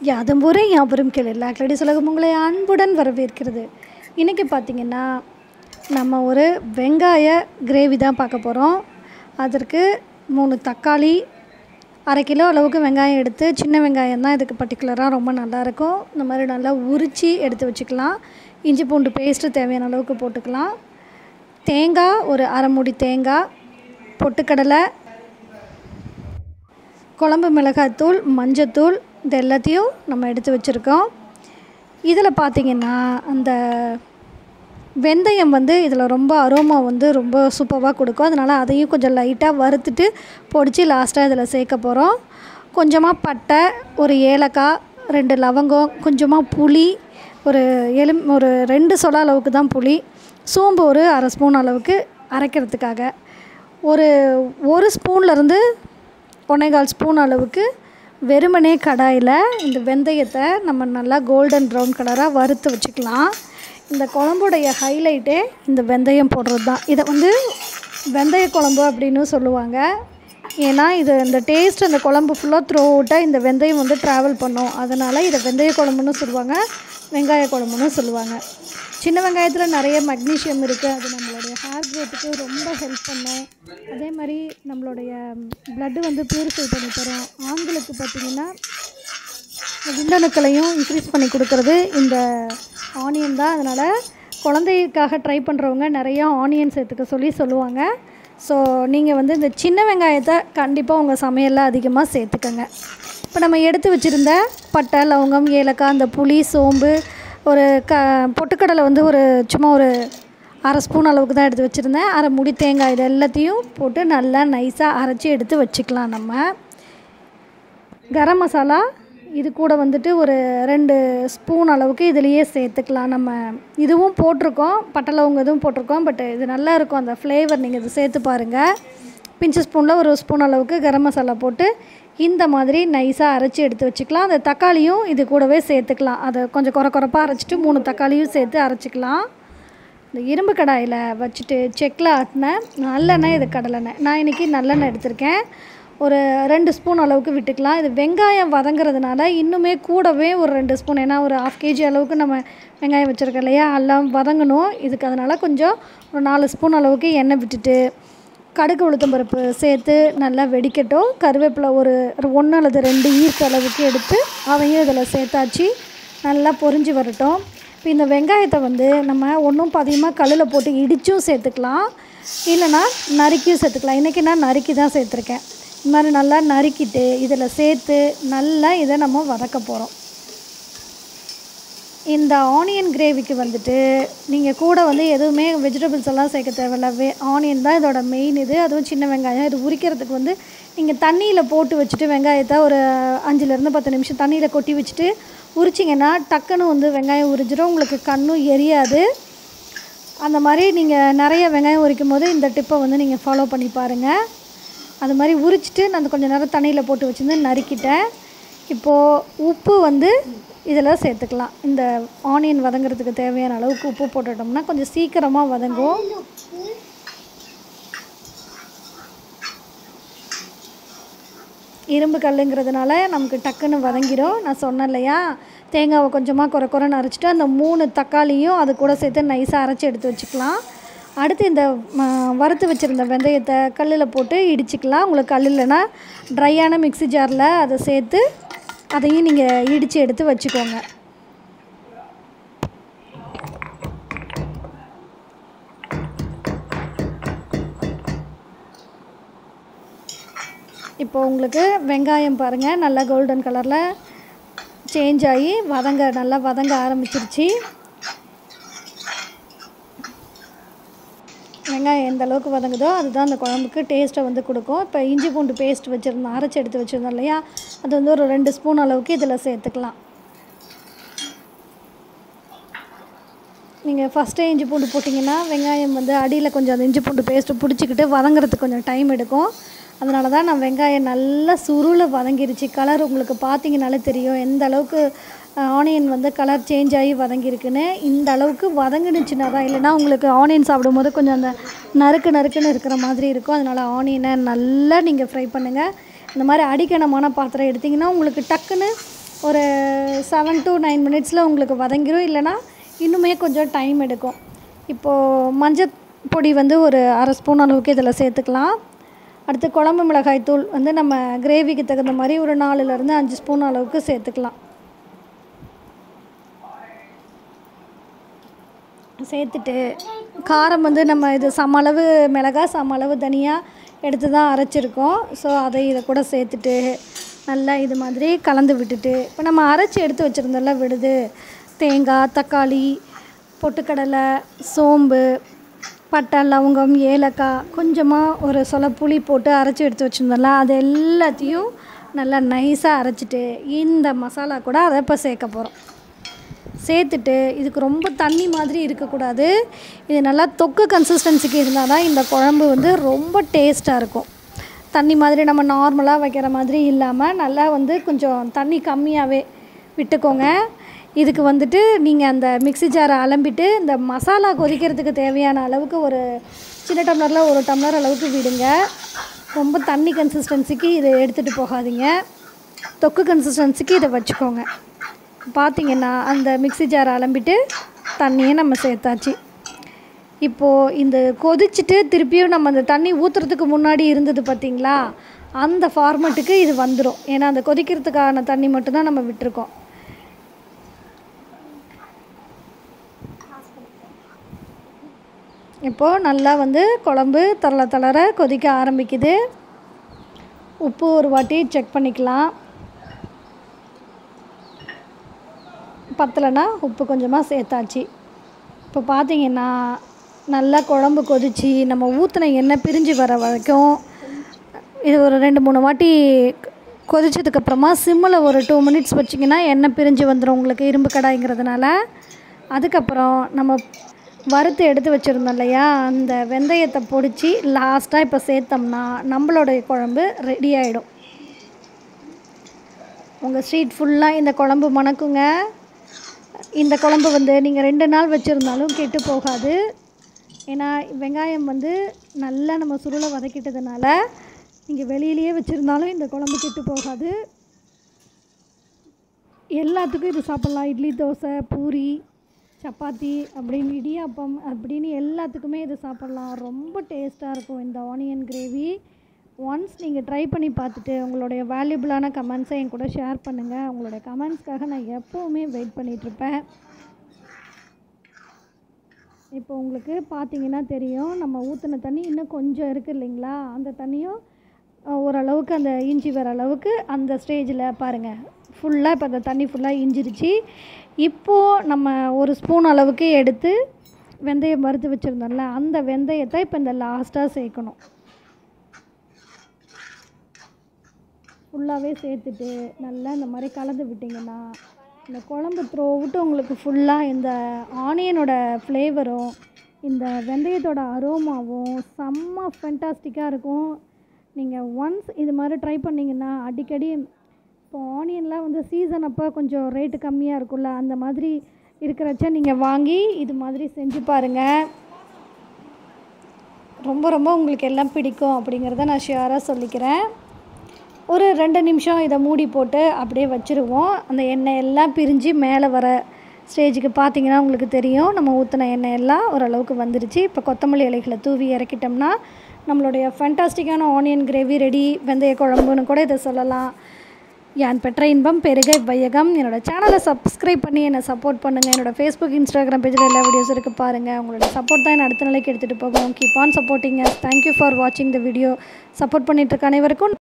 யாதும் ஊரே யாவரும் கேளு லேக்லடி உலகம் உங்களை அன்புடன் வரவேற்கிறது இன்றைக்கி பார்த்தீங்கன்னா நம்ம ஒரு வெங்காய கிரேவி தான் பார்க்க போகிறோம் அதற்கு மூணு தக்காளி அரை கிலோ அளவுக்கு வெங்காயம் எடுத்து சின்ன வெங்காயம் தான் இதுக்கு பர்டிகுலராக ரொம்ப நல்லாயிருக்கும் இந்த மாதிரி நல்லா உரித்து எடுத்து வச்சுக்கலாம் இஞ்சி பூண்டு பேஸ்ட்டு தேவையான அளவுக்கு போட்டுக்கலாம் தேங்காய் ஒரு அரை மூடி தேங்காய் பொட்டுக்கடலை குழம்பு மிளகாய்த்தூள் மஞ்சத்தூள் இது எல்லாத்தையும் நம்ம எடுத்து வச்சுருக்கோம் இதில் பார்த்திங்கன்னா அந்த வெந்தயம் வந்து இதில் ரொம்ப அரோமா வந்து ரொம்ப சூப்பராக கொடுக்கும் அதனால் அதையும் கொஞ்சம் லைட்டாக வறுத்துட்டு பொடிச்சு லாஸ்ட்டாக இதில் சேர்க்க போகிறோம் கொஞ்சமாக பட்டை ஒரு ஏலக்காய் ரெண்டு லவங்கம் கொஞ்சமாக புளி ஒரு எலும் ஒரு ரெண்டு சொல அளவுக்கு தான் புளி சோம்பு ஒரு அரை ஸ்பூன் அளவுக்கு அரைக்கிறதுக்காக ஒரு ஒரு ஸ்பூன்லேருந்து ஒன்றேகால் ஸ்பூன் அளவுக்கு வெறுமனே கடாயில் இந்த வெந்தயத்தை நம்ம நல்லா கோல்டன் ப்ரௌன் கலராக வறுத்து வச்சுக்கலாம் இந்த குழம்புடைய ஹைலைட்டே இந்த வெந்தயம் போடுறது தான் இதை வந்து வெந்தய குழம்பு அப்படின்னு சொல்லுவாங்க ஏன்னா இது இந்த டேஸ்ட் அந்த குழம்பு ஃபுல்லாக த்ரூ அவுட்டாக இந்த வெந்தயம் வந்து ட்ராவல் பண்ணும் அதனால் இதை வெந்தய குழம்புன்னு சொல்லுவாங்க வெங்காய குழம்புன்னு சொல்லுவாங்க சின்ன வெங்காயத்தில் நிறைய மக்னீஷியம் இருக்குது அது நம்மளுடைய ஹேர் க்ரோத்துக்கு ரொம்ப ஹெல்ப் பண்ணும் அதே மாதிரி நம்மளுடைய ப்ளட்டு வந்து பியூரிஃபை பண்ணி தரும் ஆண்களுக்கு பார்த்திங்கன்னா விந்தணுக்களையும் இன்க்ரீஸ் பண்ணி கொடுக்கறது இந்த ஆனியன் தான் அதனால் குழந்தைக்காக ட்ரை பண்ணுறவங்க நிறையா ஆனியன் சேர்த்துக்க சொல்லி சொல்லுவாங்க ஸோ நீங்கள் வந்து இந்த சின்ன வெங்காயத்தை கண்டிப்பாக உங்கள் சமையலில் அதிகமாக சேர்த்துக்கங்க இப்போ நம்ம எடுத்து வச்சுருந்த பட்டை லவங்கம் ஏலக்காய் அந்த புளி சோம்பு ஒரு க பொட்டுக்கடலை வந்து ஒரு சும்மா ஒரு அரை ஸ்பூன் அளவுக்கு தான் எடுத்து வச்சுருந்தேன் அரை முடி தேங்காய் இது எல்லாத்தையும் போட்டு நல்லா நைஸாக அரைச்சி எடுத்து வச்சுக்கலாம் நம்ம கரம் மசாலா இது கூட வந்துட்டு ஒரு ரெண்டு ஸ்பூன் அளவுக்கு இதுலேயே சேர்த்துக்கலாம் நம்ம இதுவும் போட்டிருக்கோம் பட்டை லவங்க இதுவும் போட்டிருக்கோம் பட் இது நல்லா இருக்கும் அந்த ஃப்ளேவர் நீங்கள் இது சேர்த்து பாருங்கள் பிஞ்சு ஸ்பூனில் ஒரு ஸ்பூன் அளவுக்கு கரம் மசாலா போட்டு இந்த மாதிரி நைஸாக அரைச்சி எடுத்து வச்சுக்கலாம் அந்த தக்காளியும் இது கூடவே சேர்த்துக்கலாம் அதை கொஞ்சம் குறை குறைப்பாக அரைச்சிட்டு மூணு தக்காளியும் சேர்த்து அரைச்சிக்கலாம் இந்த இரும்பு கடாயில் வச்சுட்டு செக்கில் ஆட்டின நல்லெண்ணெய் இது கடலெண்ணெய் நான் இன்றைக்கி நல்லெண்ணெய் எடுத்திருக்கேன் ஒரு ரெண்டு ஸ்பூன் அளவுக்கு விட்டுக்கலாம் இது வெங்காயம் வதங்குறதுனால இன்னுமே கூடவே ஒரு ரெண்டு ஸ்பூன் ஏன்னா ஒரு ஆஃப் கேஜி அளவுக்கு நம்ம வெங்காயம் வச்சுருக்கோம் இல்லையா எல்லாம் வதங்கணும் இதுக்கு அதனால் கொஞ்சம் ஒரு நாலு ஸ்பூன் அளவுக்கு எண்ணெய் விட்டுட்டு கடுகு உளுத்தம்பருப்பு சேர்த்து நல்லா வெடிக்கட்டும் கருவேப்பிலை ஒரு ஒன்று அல்லது ரெண்டு ஈர்க்க அளவுக்கு எடுத்து அதையும் இதில் சேர்த்தாச்சு நல்லா பொரிஞ்சு வரட்டும் இப்போ இந்த வெங்காயத்தை வந்து நம்ம ஒன்றும் பாதியமாக கல்லில் போட்டு இடித்தும் சேர்த்துக்கலாம் இல்லைனா நறுக்கியும் சேர்த்துக்கலாம் இன்றைக்கி நான் நறுக்கி தான் சேர்த்துருக்கேன் இந்த மாதிரி நல்லா நறுக்கிட்டு இதில் சேர்த்து நல்லா இதை நம்ம வதக்க போகிறோம் இந்த ஆனியன் கிரேவிக்கு வந்துட்டு நீங்கள் கூட வந்து எதுவுமே வெஜிடபிள்ஸ் எல்லாம் சேர்க்க தேவையில்ல வே ஆனியன் தான் இதோட மெயின் இது அதுவும் சின்ன வெங்காயம் இது உரிக்கிறதுக்கு வந்து நீங்கள் தண்ணியில் போட்டு வச்சுட்டு வெங்காயத்தை ஒரு அஞ்சுலேருந்து பத்து நிமிஷம் தண்ணியில் கொட்டி வச்சுட்டு உரிச்சிங்கன்னா டக்குன்னு வந்து வெங்காயம் உரிஞ்சிடும் உங்களுக்கு கண்ணும் எரியாது அந்த மாதிரி நீங்கள் நிறைய வெங்காயம் உரிக்கும் போது இந்த டிப்பை வந்து நீங்கள் ஃபாலோ பண்ணி பாருங்கள் அது மாதிரி உரிச்சிட்டு நான் கொஞ்சம் நேரம் தண்ணியில் போட்டு வச்சுருந்து நறுக்கிட்டேன் இப்போது உப்பு வந்து இதில் சேர்த்துக்கலாம் இந்த ஆனியன் வதங்குறதுக்கு தேவையான அளவுக்கு உப்பு போட்டுட்டோம்னா கொஞ்சம் சீக்கிரமாக வதங்கும் இரும்பு கல்லுங்கிறதுனால நமக்கு டக்குன்னு வதங்கிடும் நான் சொன்னேன் இல்லையா தேங்காவை கொஞ்சமாக குறை குறைன்னு அரைச்சிட்டு அந்த மூணு தக்காளியும் அது கூட சேர்த்து நைஸாக அரைச்சி எடுத்து வச்சுக்கலாம் அடுத்து இந்த வறுத்து வச்சுருந்த வெந்தயத்தை கல்லில் போட்டு இடிச்சிக்கலாம் உங்களுக்கு கல் இல்லைன்னா ட்ரையான மிக்ஸி ஜாரில் அதை சேர்த்து அதையும் நீங்கள் இடித்து எடுத்து வச்சுக்கோங்க இப்போ உங்களுக்கு வெங்காயம் பாருங்கள் நல்லா கோல்டன் கலரில் சேஞ்ச் ஆகி வதங்க நல்லா வதங்க ஆரம்பிச்சிருச்சு வெங்காயம் எந்த அளவுக்கு வதங்குதோ அதுதான் அந்த குழம்புக்கு டேஸ்ட்டை வந்து கொடுக்கும் இப்போ இஞ்சி பூண்டு பேஸ்ட் வச்சுருந்தோம் அரைச்சி எடுத்து வச்சுருந்தோம் இல்லையா அது வந்து ஒரு ரெண்டு ஸ்பூன் அளவுக்கு இதில் சேர்த்துக்கலாம் நீங்கள் ஃபஸ்ட்டே இஞ்சி பூண்டு போட்டிங்கன்னா வெங்காயம் வந்து அடியில் கொஞ்சம் அந்த இஞ்சி பூண்டு பேஸ்ட்டு பிடிச்சிக்கிட்டு வதங்குறதுக்கு கொஞ்சம் டைம் எடுக்கும் அதனால தான் நான் வெங்காயம் நல்லா சுருளை வதங்கிருச்சு கலர் உங்களுக்கு பார்த்தீங்கனாலே தெரியும் எந்த அளவுக்கு ஆனியன் வந்து கலர் சேஞ்ச் ஆகி வதங்கியிருக்குன்னு இந்த அளவுக்கு வதங்கினுச்சுன்னா தான் இல்லைனா உங்களுக்கு ஆனியன் சாப்பிடும்போது கொஞ்சம் அந்த நறுக்கு நறுக்குன்னு இருக்கிற மாதிரி இருக்கும் அதனால் ஆனியனை நல்லா நீங்கள் ஃப்ரை பண்ணுங்கள் இந்த மாதிரி அடிக்கணமான பாத்திரம் எடுத்திங்கன்னா உங்களுக்கு டக்குன்னு ஒரு செவன் டு நைன் மினிட்ஸில் உங்களுக்கு வதங்கிரும் இல்லைனா இன்னுமே கொஞ்சம் டைம் எடுக்கும் இப்போது மஞ்சள் பொடி வந்து ஒரு அரை ஸ்பூன் அளவுக்கு இதில் சேர்த்துக்கலாம் அடுத்து குழம்பு மிளகாய் தூள் வந்து நம்ம கிரேவிக்கு தகுந்த மாதிரி ஒரு நாலுலேருந்து அஞ்சு ஸ்பூன் அளவுக்கு சேர்த்துக்கலாம் சேர்த்துட்டு காரம் வந்து நம்ம இது சம அளவு மிளகா சம அளவு தனியாக எடுத்து தான் அரைச்சிருக்கோம் ஸோ அதை இதை கூட சேர்த்துட்டு நல்லா இது மாதிரி கலந்து விட்டுட்டு இப்போ நம்ம அரைச்சி எடுத்து வச்சுருந்தோம்ல விடுது தேங்காய் தக்காளி பொட்டுக்கடலை சோம்பு பட்டை லவங்கம் ஏலக்காய் கொஞ்சமாக ஒரு சொல புளி போட்டு அரைச்சி எடுத்து வச்சுருந்தோம்ல அது எல்லாத்தையும் நல்லா நைஸாக அரைச்சிட்டு இந்த மசாலா கூட அதை இப்போ சேர்க்க போகிறோம் சேர்த்துட்டு இதுக்கு ரொம்ப தண்ணி மாதிரி இருக்கக்கூடாது இது நல்லா தொக்கு கன்சிஸ்டன்சிக்கு இருந்தால் தான் இந்த குழம்பு வந்து ரொம்ப டேஸ்ட்டாக இருக்கும் தண்ணி மாதிரி நம்ம நார்மலாக வைக்கிற மாதிரி இல்லாமல் நல்லா வந்து கொஞ்சம் தண்ணி கம்மியாகவே விட்டுக்கோங்க இதுக்கு வந்துட்டு நீங்கள் அந்த மிக்ஸி ஜாரை அலம்பிட்டு இந்த மசாலா கொதிக்கிறதுக்கு தேவையான அளவுக்கு ஒரு சின்ன டம்ளரில் ஒரு டம்ளர் அளவுக்கு விடுங்க ரொம்ப தண்ணி கன்சிஸ்டன்சிக்கு இதை எடுத்துகிட்டு போகாதீங்க தொக்கு கன்சிஸ்டன்சிக்கு இதை வச்சுக்கோங்க பார்த்தீங்கன்னா அந்த மிக்ஸி ஜாரை அலம்பிட்டு தண்ணியை நம்ம சேர்த்தாச்சு இப்போது இந்த கொதிச்சுட்டு திருப்பியும் நம்ம அந்த தண்ணி ஊற்றுறதுக்கு முன்னாடி இருந்தது பார்த்தீங்களா அந்த ஃபார்மெட்டுக்கு இது வந்துடும் ஏன்னா அந்த கொதிக்கிறதுக்கான தண்ணி மட்டும்தான் நம்ம விட்டுருக்கோம் இப்போது நல்லா வந்து குழம்பு தளர தளர கொதிக்க ஆரம்பிக்குது உப்பு ஒரு வாட்டி செக் பண்ணிக்கலாம் பத்தலைன்னா உப்பு கொஞ்சமாக சேர்த்தாச்சு இப்போ பார்த்தீங்கன்னா நல்லா குழம்பு கொதிச்சு நம்ம ஊற்றின எண்ணெய் பிரிஞ்சு வர வரைக்கும் இது ஒரு ரெண்டு மூணு வாட்டி கொதிச்சதுக்கப்புறமா சிம்மில் ஒரு டூ மினிட்ஸ் வச்சிங்கன்னா எண்ணெய் பிரிஞ்சு வந்துடும் உங்களுக்கு இரும்பு கடாய்ங்கிறதுனால அதுக்கப்புறம் நம்ம வறுத்து எடுத்து வச்சுருந்தோம் இல்லையா அந்த வெந்தயத்தை பொடிச்சு லாஸ்ட்டாக இப்போ சேர்த்தோம்னா நம்மளோடைய குழம்பு ரெடி ஆகிடும் உங்கள் ஸ்ட்ரீட் ஃபுல்லாக இந்த குழம்பு மணக்குங்க இந்த குழம்பு வந்து நீங்கள் ரெண்டு நாள் வச்சுருந்தாலும் கெட்டு போகாது ஏன்னா வெங்காயம் வந்து நல்லா நம்ம சுருளை வதக்கிட்டதுனால நீங்கள் வெளியிலேயே வச்சுருந்தாலும் இந்த குழம்பு கெட்டு போகாது எல்லாத்துக்கும் இது சாப்பிட்லாம் இட்லி தோசை பூரி சப்பாத்தி அப்படின்னு இடியாப்பம் அப்படின்னு எல்லாத்துக்குமே இது சாப்பிட்லாம் ரொம்ப டேஸ்ட்டாக இருக்கும் இந்த ஆனியன் கிரேவி ஒன்ஸ் நீங்கள் ட்ரை பண்ணி பார்த்துட்டு உங்களுடைய வேல்யூபிளான கமெண்ட்ஸை என் கூட ஷேர் பண்ணுங்கள் உங்களுடைய கமெண்ட்ஸ்க்காக நான் எப்போவுமே வெயிட் பண்ணிகிட்ருப்பேன் இப்போ உங்களுக்கு பார்த்தீங்கன்னா தெரியும் நம்ம ஊற்றின தண்ணி இன்னும் கொஞ்சம் இருக்குது இல்லைங்களா அந்த தண்ணியும் அஹ், ஓரளவுக்கு அந்த இஞ்சி வர அளவுக்கு அந்த ஸ்டேஜில் பாருங்கள் ஃபுல்லாக இப்போ அந்த தண்ணி ஃபுல்லாக இஞ்சிருச்சு இப்போது நம்ம ஒரு ஸ்பூன் அளவுக்கு எடுத்து வெந்தயம் வறுத்து வச்சுருந்தோம்ல அந்த வெந்தயத்தை இப்போ இந்த லாஸ்ட்டாக சேர்க்கணும் ஃபுல்லாகவே சேர்த்துட்டு நல்லா இந்த மாதிரி கலந்து விட்டிங்கன்னா இந்த குழம்பு த்ரோ விட்டு உங்களுக்கு ஃபுல்லாக இந்த ஆனியனோட ஃப்ளேவரும் இந்த வெந்தயத்தோட அரோமாவும் செம்ம ஃபென்டாஸ்டிக்காக இருக்கும் நீங்கள் ஒன்ஸ் இது மாதிரி ட்ரை பண்ணிங்கன்னா அடிக்கடி இப்போ ஆனியன்லாம் வந்து சீசன் அப்போ கொஞ்சம் ரேட்டு கம்மியாக இருக்கும்ல அந்த மாதிரி இருக்கிறச்ச நீங்கள் வாங்கி இது மாதிரி செஞ்சு பாருங்கள் ரொம்ப ரொம்ப உங்களுக்கு எல்லாம் பிடிக்கும் அப்படிங்கிறத நான் ஷியராக சொல்லிக்கிறேன் ஒரு ரெண்டு நிமிஷம் இதை மூடி போட்டு அப்படியே வச்சுருவோம் அந்த எண்ணெய் எல்லாம் பிரிஞ்சு மேலே வர ஸ்டேஜுக்கு பார்த்தீங்கன்னா உங்களுக்கு தெரியும் நம்ம ஊற்றின எண்ணெய் எல்லாம் ஓரளவுக்கு வந்துருச்சு இப்போ கொத்தமல்லி இலைகளை தூவி இறக்கிட்டோம்னா நம்மளுடைய ஃபேண்டாஸ்டிக்கான ஆனியன் கிரேவி ரெடி வெந்தய குழம்புன்னு கூட இதை சொல்லலாம் யான் பெற்ற இன்பம் பெருக வையகம் என்னோட சேனலை சப்ஸ்கிரைப் பண்ணி என்னை சப்போர்ட் பண்ணுங்கள் என்னோட ஃபேஸ்புக் இன்ஸ்டாகிராம் பேஜில் எல்லா வீடியோஸ் இருக்குது பாருங்கள் உங்களோட சப்போர்ட் தான் என்னை அடுத்த நிலைக்கு எடுத்துகிட்டு போகும் keep on supporting thank you for வாட்சிங் த வீடியோ சப்போர்ட் பண்ணிட்டு இருக்க அனைவருக்கும்